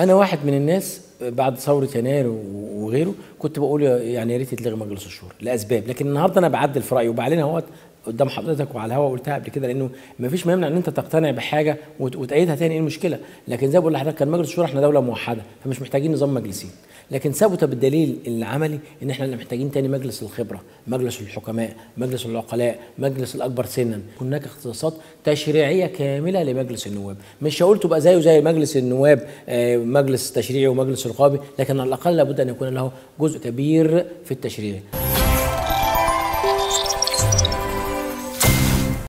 انا واحد من الناس بعد ثوره يناير و- وغيره كنت بقول يعني يا ريت يتلغي مجلس الشورى لاسباب لكن النهارده انا بعدل في رايي وبعدين اهوت قدام حضرتك وعلى الهواء قلتها قبل كده لانه ما فيش ما يمنع ان انت تقتنع بحاجه وت- وتأيدها تاني ايه المشكله لكن زي ما بقول لحضرتك كان مجلس الشورى احنا دوله موحده فمش محتاجين نظام مجلسين لكن ثبت بالدليل العملي ان احنا اللي محتاجين تاني مجلس الخبره مجلس الحكماء مجلس العقلاء مجلس الاكبر سنا هناك اختصاصات تشريعيه كامله لمجلس النواب مش هقول تبقى زيه زي مجلس النواب آه، مجلس تشريعي ومجلس رقابي لكن على الاقل لابد ان يكون له جزء كبير في التشريع